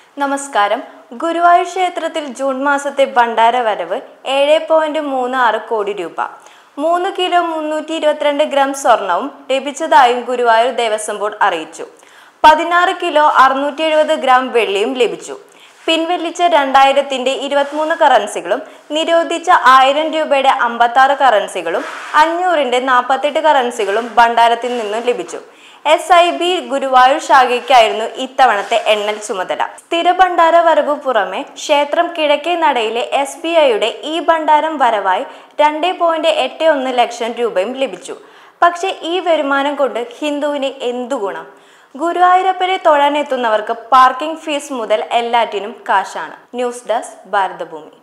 നമസ്കാരം ഗുരുവായൂർ ക്ഷേത്രത്തിൽ ജൂൺ മാസത്തെ ഭണ്ഡാര വരവ് ഏഴ് പോയിന്റ് മൂന്ന് ആറ് കോടി രൂപ മൂന്ന് കിലോ മുന്നൂറ്റി ഇരുപത്തിരണ്ട് ഗ്രാം സ്വർണവും ലഭിച്ചതായും ഗുരുവായൂർ ദേവസ്വം ബോർഡ് അറിയിച്ചു പതിനാറ് കിലോ അറുന്നൂറ്റി എഴുപത് ഗ്രാം വെള്ളിയും ലഭിച്ചു പിൻവലിച്ച രണ്ടായിരത്തിന്റെ ഇരുപത്തിമൂന്ന് കറൻസികളും നിരോധിച്ച ആയിരം രൂപയുടെ അമ്പത്തി ആറ് കറൻസികളും അഞ്ഞൂറിന്റെ നാൽപ്പത്തെട്ട് കറൻസികളും ഭണ്ഡാരത്തിൽ നിന്നും ലഭിച്ചു എസ് ഐ ബി ഗുരുവായൂർ ശാഖയ്ക്കായിരുന്നു ഇത്തവണത്തെ എണ്ണൽ ചുമതല സ്ഥിര ഭണ്ഡാര വരവ് പുറമെ ക്ഷേത്രം കിഴക്കേ നടയിലെ എസ് ബി ഐയുടെ ഈ ഭണ്ഡാരം വരവായി രണ്ട് പോയിന്റ് എട്ട് ഒന്ന് ലക്ഷം രൂപയും ലഭിച്ചു പക്ഷേ ഈ വരുമാനം കൊണ്ട് ഹിന്ദുവിന് എന്തു ഗുണം ഗുരുവായൂരപ്പനെ തൊഴാനെത്തുന്നവർക്ക് പാർക്കിംഗ് ഫീസ് മുതൽ എല്ലാറ്റിനും കാശാണ് ന്യൂസ് ഡെസ്ക് ഭാരതഭൂമി